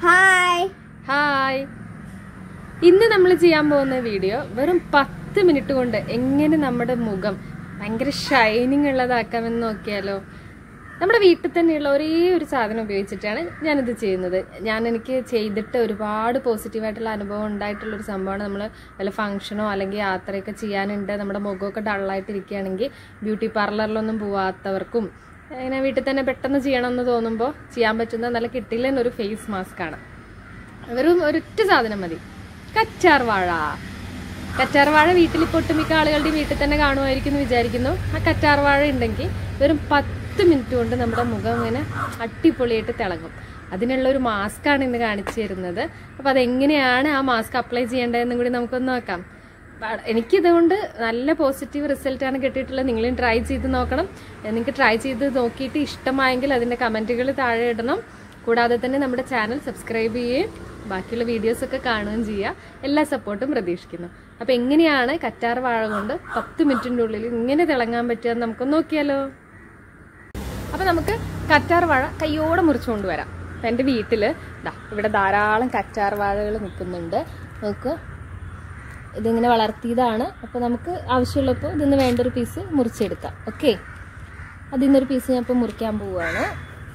Hi hi ഇന്ന് നമ്മൾ ചെയ്യാൻ പോകുന്ന വീഡിയോ വെറും പത്ത് മിനിറ്റ് കൊണ്ട് എങ്ങനെ നമ്മുടെ മുഖം ഭയങ്കര ഷൈനിങ് ഉള്ളതാക്കാമെന്ന് നോക്കിയാലോ നമ്മുടെ വീട്ടിൽ തന്നെയുള്ള ഒരേ ഒരു സാധനം ഉപയോഗിച്ചിട്ടാണ് ഞാനിത് ചെയ്യുന്നത് ഞാൻ എനിക്ക് ചെയ്തിട്ട് ഒരുപാട് പോസിറ്റീവായിട്ടുള്ള അനുഭവം ഉണ്ടായിട്ടുള്ള ഒരു സംഭവമാണ് നമ്മൾ വല്ല ഫംഗ്ഷനോ അല്ലെങ്കിൽ യാത്രയൊക്കെ ചെയ്യാനുണ്ട് നമ്മുടെ മുഖമൊക്കെ ഡള്ളായിട്ടിരിക്കുകയാണെങ്കിൽ ബ്യൂട്ടി പാർലറിലൊന്നും പോവാത്തവർക്കും ഇങ്ങനെ വീട്ടിൽ തന്നെ പെട്ടെന്ന് ചെയ്യണമെന്ന് തോന്നുമ്പോൾ ചെയ്യാൻ പറ്റുന്ന നല്ല കിട്ടില്ല ഒരു ഫേസ് മാസ്ക് ആണ് വെറും ഒരൊറ്റ സാധനം മതി കറ്റാർ വാഴ കറ്റാർ വാഴ വീട്ടിൽ ഇപ്പോൾ ഒട്ടുമിക്ക ആളുകളുടെയും വീട്ടിൽ തന്നെ കാണുമായിരിക്കും എന്ന് വിചാരിക്കുന്നു ആ കറ്റാർ വാഴ ഉണ്ടെങ്കിൽ വെറും പത്ത് മിനിറ്റ് കൊണ്ട് നമ്മുടെ മുഖം ഇങ്ങനെ അടിപൊളിയായിട്ട് തിളങ്ങും അതിനുള്ള ഒരു മാസ്കാണ് ഇന്ന് കാണിച്ചു തരുന്നത് അപ്പോൾ അതെങ്ങനെയാണ് ആ മാസ്ക് അപ്ലൈ ചെയ്യേണ്ടതെന്നും കൂടി നമുക്കൊന്ന് നോക്കാം പ- എനിക്കിതുകൊണ്ട് നല്ല പോസിറ്റീവ് റിസൾട്ടാണ് കിട്ടിയിട്ടുള്ളത് നിങ്ങളും ട്രൈ ചെയ്ത് നോക്കണം നിങ്ങൾക്ക് ട്രൈ ചെയ്ത് നോക്കിയിട്ട് ഇഷ്ടമായെങ്കിൽ അതിൻ്റെ കമൻറ്റുകൾ താഴെ ഇടണം കൂടാതെ തന്നെ നമ്മുടെ ചാനൽ സബ്സ്ക്രൈബ് ചെയ്യുകയും ബാക്കിയുള്ള വീഡിയോസൊക്കെ കാണുകയും ചെയ്യുക എല്ലാ സപ്പോർട്ടും പ്രതീക്ഷിക്കുന്നു അപ്പോൾ എങ്ങനെയാണ് കറ്റാർ വാഴ കൊണ്ട് പത്ത് മിനിറ്റിൻ്റെ ഉള്ളിൽ ഇങ്ങനെ തിളങ്ങാൻ പറ്റുക എന്ന് നമുക്ക് നോക്കിയാലോ അപ്പോൾ നമുക്ക് കറ്റാർ വാഴ കയ്യോടെ മുറിച്ചുകൊണ്ട് വരാം അപ്പം എൻ്റെ വീട്ടിൽ ദാ ഇവിടെ ധാരാളം കറ്റാർ വാഴകൾ നിൽക്കുന്നുണ്ട് നമുക്ക് ഇതിങ്ങനെ വളർത്തിയതാണ് അപ്പോൾ നമുക്ക് ആവശ്യമുള്ളപ്പോൾ ഇതിന്ന് വേണ്ട ഒരു പീസ് മുറിച്ചെടുക്കാം ഓക്കെ അതിൽ നിന്നൊരു പീസ് ഞാൻ ഇപ്പോൾ മുറിക്കാൻ പോവുകയാണ്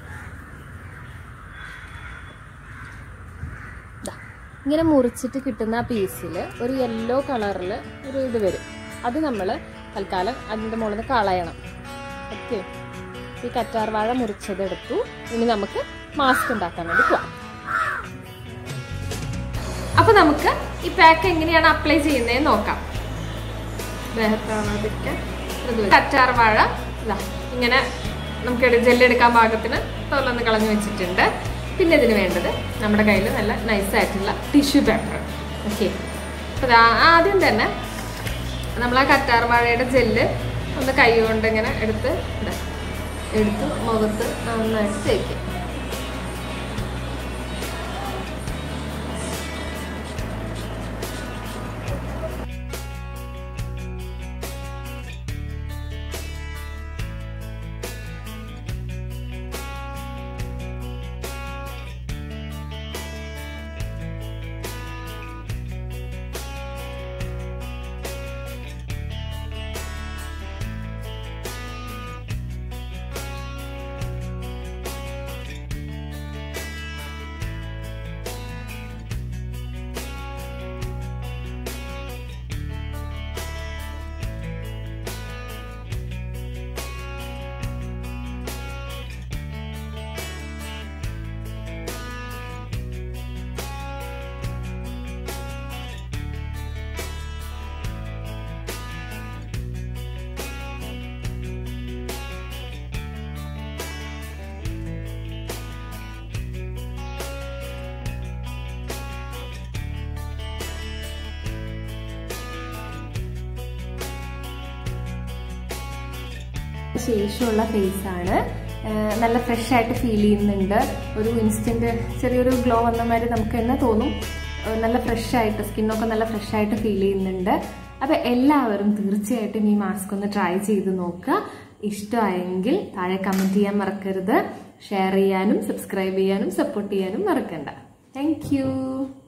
ദാ, ഇങ്ങനെ മുറിച്ചിട്ട് കിട്ടുന്ന ആ പീസിൽ ഒരു യെല്ലോ കളറിൽ ഒരു ഇത് വരും അത് നമ്മൾ തൽക്കാലം അതിൻ്റെ മുകളിൽ നിന്ന് കളയണം ഓക്കെ ഈ കറ്റാർ വാഴ മുറിച്ചതെടുത്തു ഇനി നമുക്ക് മാസ്ക് ഉണ്ടാക്കാൻ വേണ്ടി പോവാം അപ്പൊ നമുക്ക് ഈ പാക്ക് എങ്ങനെയാണ് അപ്ലൈ ചെയ്യുന്നതെന്ന് നോക്കാം ദേഹത്താവാതിരിക്കാൻ ഇത് വരും. കറ്റാർ വാഴ ഇതാ ഇങ്ങനെ നമുക്ക് ജെല്ലെടുക്കാൻ പാകത്തിന് തോലൊന്ന് കളഞ്ഞു വെച്ചിട്ടുണ്ട് പിന്നെ ഇതിന് വേണ്ടത് നമ്മുടെ കയ്യിൽ നല്ല നൈസായിട്ടുള്ള ടിഷ്യൂ പേപ്പർ ഓക്കെ അപ്പോൾ ആദ്യം തന്നെ നമ്മൾ ആ കറ്റാർ വാഴയുടെ ജെല്ല് ഒന്ന് കൈ കൊണ്ട് ഇങ്ങനെ എടുത്ത് ഇതാ എടുത്ത് മുഖത്ത് നന്നായിട്ട് തേക്കുക ശേഷമുള്ള ഫേസ് ആണ് ഏഹ് നല്ല ഫ്രഷ് ആയിട്ട് ഫീൽ ചെയ്യുന്നുണ്ട് ഒരു ഇൻസ്റ്റന്റ് ചെറിയൊരു ഗ്ലോ വന്ന മാതിരി നമുക്ക് തന്നെ തോന്നും ഏഹ് നല്ല ഫ്രഷ് ആയിട്ട് സ്കിന്നൊക്കെ നല്ല ഫ്രഷ് ആയിട്ട് ഫീൽ ചെയ്യുന്നുണ്ട് അപ്പൊ എല്ലാവരും തീർച്ചയായിട്ടും ഈ മാസ്ക് ഒന്ന് ട്രൈ ചെയ്ത് നോക്കുക ഇഷ്ടമായെങ്കിൽ താഴെ കമന്റ് ചെയ്യാൻ മറക്കരുത് ഷെയർ ചെയ്യാനും സബ്സ്ക്രൈബ് ചെയ്യാനും സപ്പോർട്ട് ചെയ്യാനും മറക്കണ്ട താങ്ക്